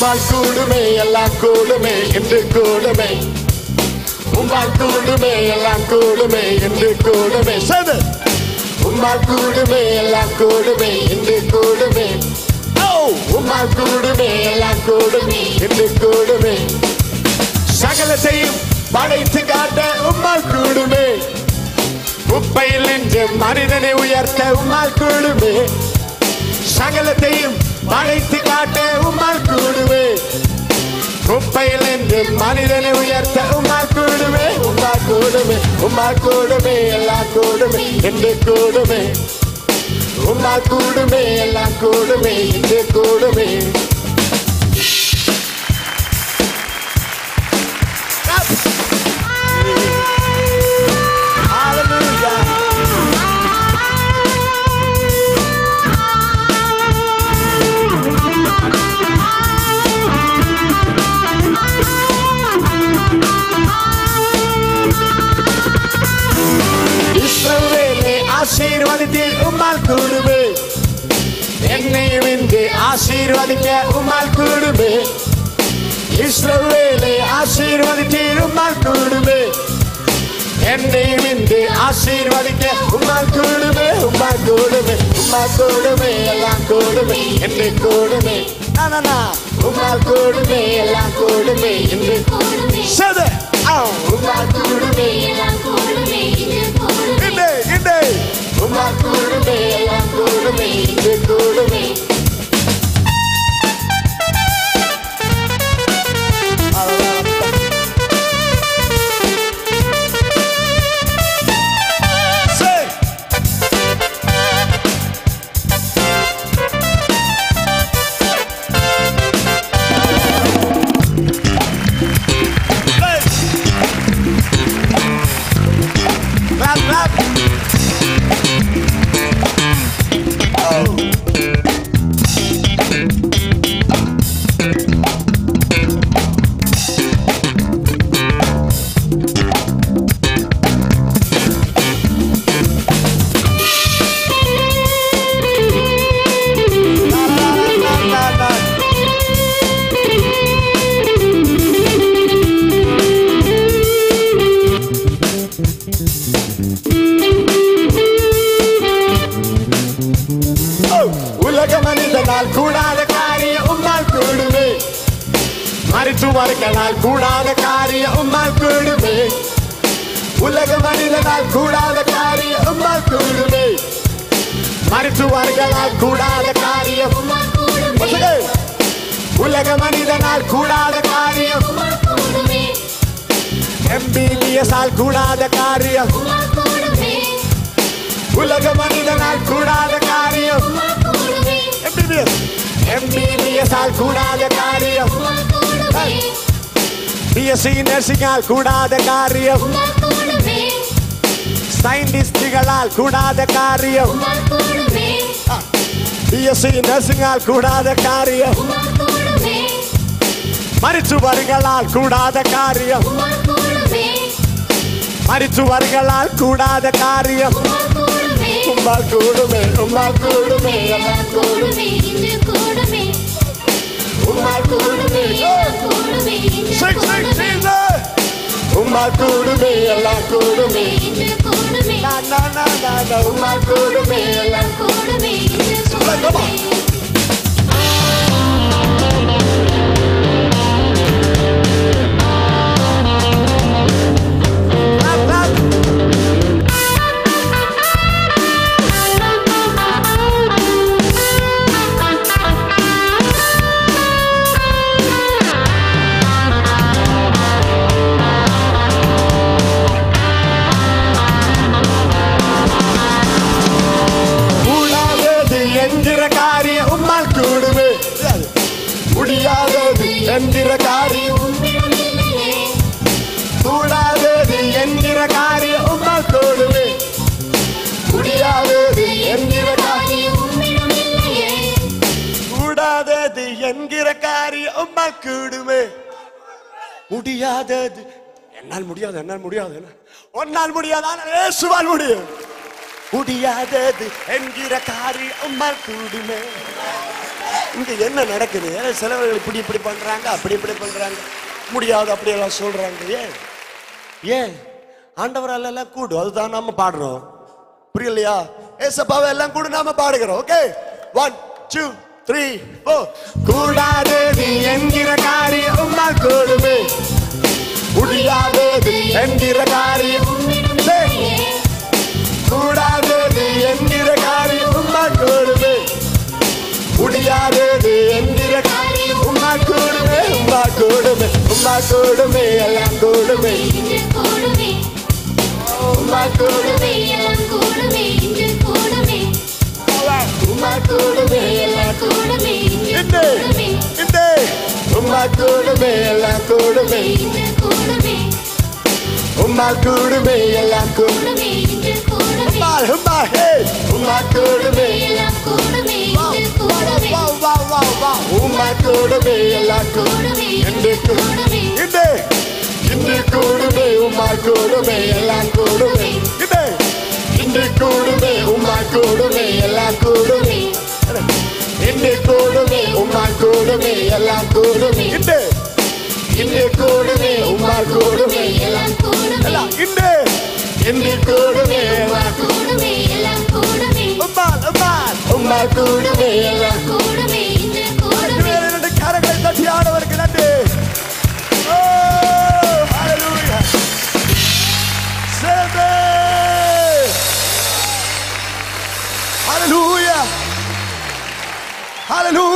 உம்மால் கூடுமே எல்லாம் கூடுமே என்று கூடுமே உம்மால் கூடுமே எல்லாம் கூடுமே என்று கூடுமே சது உம்மால் கூடுமே எல்லாம் கூடுமே என்று கூடுமே ஓ உம்மால் கூடுமே எல்லாம் கூடுமே என்று கூடுமே சகலத்தையும் படைத்து காட்ட உம்மால் கூடுமே குப்பையில் நின்று மனிதனை உயர்த்த உம்மால் கூடுமே சகலத்தையும் படைத்து காட்ட உம்மால் கூடுமே குப்பையில் நின்று மனிதனை உயர்த்த உம்மால் கூடுமே உம்மால் கூடுமே உம்மால் கூடுமே எல்லாம் கூடுமே என்று கூடுமே உம்மால் கூடுமே எல்லாம் கூடுமே என்று கூடுமே Hallelujah. இஸ்ரவேலை ஆசீர்வதித்தீர் உம்மால் கூடுமே என்னையும் இன்று ஆசீர்வதிக்க உம்மால் கூடுமே இஸ்ரவேலை ஆசீர்வதித்தீர் உம்மால் கூடுமே என்னையும் இன்று ஆசீர்வதிக்க உம்மால் கூடுமே உம்மால் கூடுமே உம்மால் கூடுமே எல்லாம் கூடுமே என்று கூடுமே நா, நா, நா. உம்மால் கூடுமே எல்லாம் கூடுமே என்று சது உம்மால் கூடுமே இண்டே இண்டே உம்மால் கூடுமே எல்லாம் கூடுமே என்று கூடுமே Say. Hey. Clap, clap. La, la, la, la, la, la. ஓ, உலக மனிதனால் கூடாத காரியம் உம்மால் கூடுமே மருத்துவர்களால் கூடாத காரியம் உம்மால் கூடுமே உலக மனிதனால் கூடாத காரியம் உம்மால் கூடுமே மருத்துவர்களால் கூடாத காரியம் ஒசகு. உலக மனிதனால் கூடாத காரியம் எம்பிபிஎஸ் ஆல் கூடாத காரியம் உலக மனிதனால் கூடாத காரியம் எம்பிபிஎஸ் எம்பிபிஎஸ் ஆல் கூடாத காரியம் பிஎஸ்சி நர்சிங்கால் கூடாத காரியம் சயின்டிஸ்டுகளால் கூடாத காரியம் பிஎஸ்சி நர்சிங்கால் கூடாத காரியம் மருத்துவர்களால் கூடாத காரியம் மருத்துவர்களால் கூடாத காரியம் உம்மால் கூடுமே உம்மால் கூடுமே எல்லாம் கூடுமே உம்மால் கூடுமே Sing, sing, Jesus. உம்மால் கூடுமே எல்லாம் கூடுமே நா, நா, நா, நா, நா, உம்மால் கூடுமே எல்லாம் Come on. Clap, clap. கூடாதது என்கிற காரியம் உம்மால் கூடுமே முடியாதது என்கிற காரியம் கூடாதது என்கிற காரியம் உம்மால் கூடுமே முடியாதது என்கிற காரியம் கூடாதது என்கிற காரியம் உம்மால் கூடுமே முடியாதது என்னால் முடியாது என்னால் முடியாது என்ன? உன்னால் முடியாது ஆனால் இயேசுவால் முடியும் முடியாதது என்கிற காரியம் உம்மால் கூடுமே இங்க என்ன நடக்குது சிலவர்கள் இப்படி இப்படி பண்றாங்க அப்படி இப்படி பண்றாங்க முடியாது அப்படியெல்லாம் சொல்றாங்க ஏன் ஏன் ஆண்டவரால் எல்லாம் கூடு அதுதான் நாம பாடுறோம் புரியலையா ஏசப்பாவை எல்லாம் கூட நாம பாடுகிறோம் okay one two three four கூடாதது என்கிற காரியம் உம்மால் கூடுமே முடியாதது என்கிற காரியம் Say. கூடாதது என்கிற காரியம் உம்மால் கூடுமே முடியாதது என்கிற காரியம் உம்மால் கூடுமே உம்மால் கூடுமே உம்மால் கூடுமே எல்லாம் கூடுமே இன்று கூடுமே உம்மால் கூடுமே கூடுமே எல்லாம் கூடுமே இன்று கூடுமே உம்மால் கூடுமே எல்லாம் கூடுமே இன்று இந்த கூடுமே இந்த உம்மால் கூடுமே எல்லாம் கூடுமே இன்று கூடுமே உம்மால் கூடுமே எல்லாம் கூடுமே கூடுமே இன்று கூடுமே உம்மால் உம்மால் ஹே உம்மால் கூடுமே எல்லாம் கூடுமே இன்று கூடுமே வா வா வா வா உம்மால் கூடுமே எல்லாம் கூடுமே என்று கூடுமே இந்த இன்று கூடுமே உம்மால் கூடுமே எல்லாம் கூடுமே இந்த இன்று கூடுமே உம்மால் கூடுமே எல்லாம் கூடுமே இன்று கூடுமே உம்மால் கூடுமே எல்லாம் கூடுமே இந்த இன்று கூடுமே உம்மால் கூடுமே எல்லாம் கூடுமே எல்லாம் இன்று இன்று கூடுமே எல்லாம் கூடுமே எல்லாம் கூடுமே உம்மால் உம்மால் உம்மால் கூடுமே எல்லாம் கூடுமே இன்று கூடுமே இரண்டு கரங்களை தட்டி ஆடவருக்கு நன்றி ஓ ஹalleluya சேவே ஹalleluya ஹalleluya